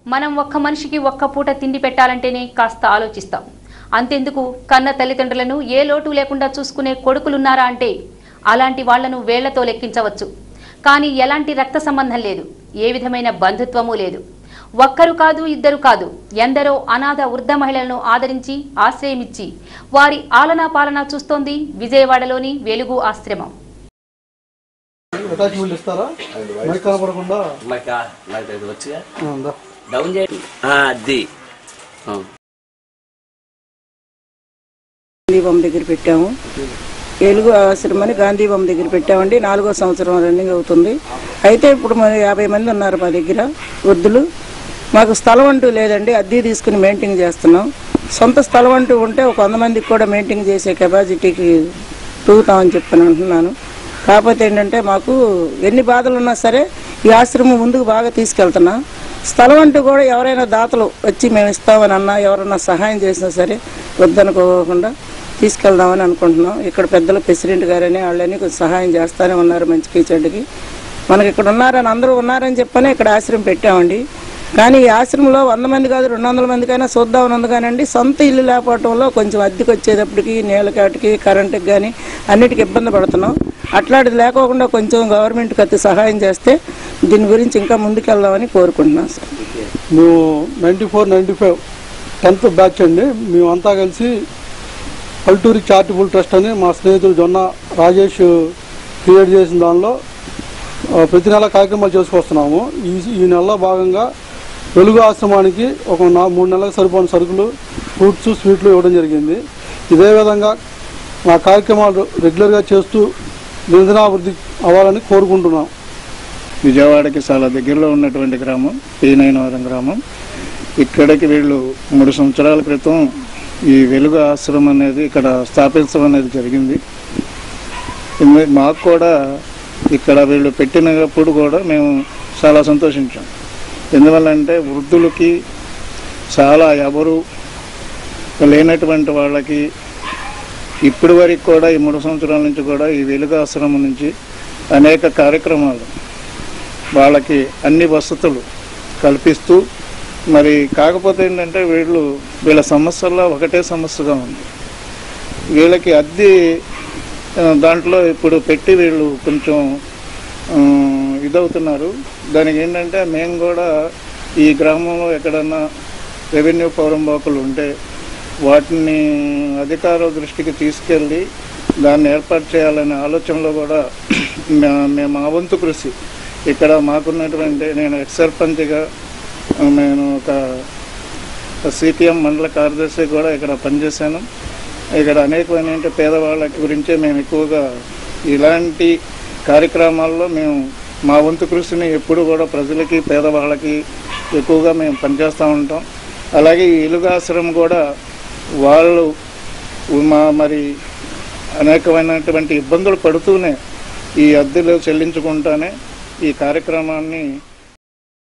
మనం ఒక్క మనిషికి ఒక్క పూట తిండి పెట్టాలంటేనే కాస్త ఆలోచిస్తాం అంతెందుకు కన్న తల్లిదండ్రులను ఏ లోటు లేకుండా చూసుకునే కొడుకులున్నారా అంటే అలాంటి వాళ్లను వేళ్లతో లెక్కించవచ్చు కానీ ఎలాంటి రక్త సంబంధం లేదు ఏ విధమైన బంధుత్వమూ లేదు ఒక్కరు కాదు ఇద్దరు కాదు ఎందరో అనాథ వృద్ధ మహిళలను ఆదరించి ఆశ్రయమిచ్చి వారి ఆలనా పాలన చూస్తోంది విజయవాడలోని వెలుగు ఆశ్రమం అటాచ్మెంట్ ఇస్తారా మైక్ కనపడకుండా మాకు నాకు ఇది వచ్చిగా ఆ, ఉందా? డౌన్ చేయండి ఆ, అది ఆ. గాంధీ బొమ్మ దగ్గర పెట్టాము వెలుగు ఆశ్రమని గాంధీ బొమ్మ దగ్గర పెట్టామండి నాలుగో సంవత్సరం రన్నింగ్ అవుతుంది అయితే ఇప్పుడు మన యాభై మంది ఉన్నారు మా దగ్గర వృద్ధులు మాకు స్థలం అంటూ లేదండి అద్దె తీసుకుని మెయింటైన్ చేస్తున్నాం సొంత స్థలం అంటూ ఉంటే ఒక వంద మందికి కూడా మెయింటైన్ చేసే కెపాసిటీకి తూగుతామని చెప్పని అంటున్నాను కాకపోతే ఏంటంటే మాకు ఎన్ని బాధలు ఉన్నా సరే ఈ ఆశ్రమం ముందుకు బాగా తీసుకెళ్తున్నాం స్థలం అంటూ కూడా ఎవరైనా దాతలు వచ్చి మేము ఇస్తామని అన్నా ఎవరైనా సహాయం చేసినా సరే వద్దనుకోకుండా తీసుకెళ్దామని అనుకుంటున్నాం ఇక్కడ పెద్దలు ప్రెసిడెంట్ గారని వాళ్ళని కొంచెం సహాయం చేస్తానే ఉన్నారు మంచికి చెడ్డకి మనకి ఇక్కడ ఉన్నారని అందరూ ఉన్నారని చెప్పని ఇక్కడ ఆశ్రమం పెట్టామండి కానీ ఈ ఆశ్రమంలో వంద మంది కాదు రెండు వందల మందికైనా చూద్దామని ఉంది కానండి సొంత ఇల్లు లేకపోవడంలో కొంచెం అద్దెకి వచ్చేటప్పటికి నీళ్ళకాటికి కరెంటుకి కానీ అన్నిటికీ ఇబ్బంది పడుతున్నాం అట్లాంటిది లేకోకుండా కొంచెం గవర్నమెంట్కి అతి సహాయం చేస్తే దీని గురించి ఇంకా ముందుకెళ్దామని కోరుకుంటున్నాం సార్ మేము ninety four ninety five tenth batch అండి మేమంతా కలిసి పల్టూరి చారిటబుల్ ట్రస్ట్ అని మా స్నేహితులు జొన్న రాజేష్ క్రియేట్ చేసిన దానిలో ఆ, ప్రతి నెల కార్యక్రమాలు చేసుకొస్తున్నాము ఈ ఈ నెలలో భాగంగా వెలుగు ఆశ్రమానికి ఒక నా మూడు నెలలకు సరిపోయిన సరుకులు ఫ్రూట్స్ స్వీట్లు ఇవ్వడం జరిగింది ఇదే విధంగా మా కార్యక్రమాలు రెగ్యులర్గా చేస్తూ నిరంతరాభివృద్ధి అవ్వాలని కోరుకుంటున్నాం విజయవాడకి చాలా దగ్గరలో ఉన్నటువంటి గ్రామం పీనైనవరం గ్రామం ఇక్కడికి వీళ్ళు మూడు సంవత్సరాల క్రితం ఈ వెలుగు ఆశ్రమం అనేది ఇక్కడ స్థాపించడం అనేది జరిగింది ఇందు- మాకు కూడా ఇక్కడ వీళ్ళు పెట్టినప్పుడు కూడా మేము చాలా సంతోషించాం ఎందువల్ల అంటే వృద్ధులకి చాలా ఎవరు లేనటువంటి వాళ్ళకి ఇప్పటి వరకు కూడా ఈ మూడు సంవత్సరాల నుంచి కూడా ఈ వెలుగు ఆశ్రమం నుంచి అనేక కార్యక్రమాలు వాళ్ళకి అన్ని వసతులు కల్పిస్తూ మరి కాకపోతే ఏంటంటే వీళ్ళు వీళ్ళ సమస్యల్లో ఒకటే సమస్యగా ఉంది వీళ్ళకి అద్దె ఆ, దాంట్లో ఇప్పుడు పెట్టి వీళ్ళు కొంచెం ఆ, ఇదవుతున్నారు దానికి ఏంటంటే మేము కూడా ఈ గ్రామంలో ఎక్కడన్నా రెవెన్యూ పౌరంబాకులు ఉంటే వాటిని అధికారుల దృష్టికి తీసుకెళ్ళి దాన్ని ఏర్పాటు చేయాలనే ఆలోచనలో కూడా మే- మేము మా వంతు కృషి ఇక్కడ మాకున్నటువంటి నేను ఎక్స్ సర్పంచ్గా ఆ, నేను ఒక సిపిఎం మండల కార్యదర్శి కూడా ఇక్కడ పనిచేశాను ఇక్కడ అనేకమైన పేదవాళ్ళ గురించే మేము ఎక్కువగా ఇలాంటి కార్యక్రమాల్లో మేము మా వంతు కృషిని ఎప్పుడు కూడా ప్రజలకి పేదవాళ్ళకి ఎక్కువగా మేము పనిచేస్తూ ఉంటాం అలాగే ఈ ఇలుగాశ్రమం కూడా వాళ్ళు మా మరి అనేకమైనటువంటి ఇబ్బందులు పడుతూనే ఈ అద్దెలు చెల్లించుకుంటానే ఈ కార్యక్రమాన్ని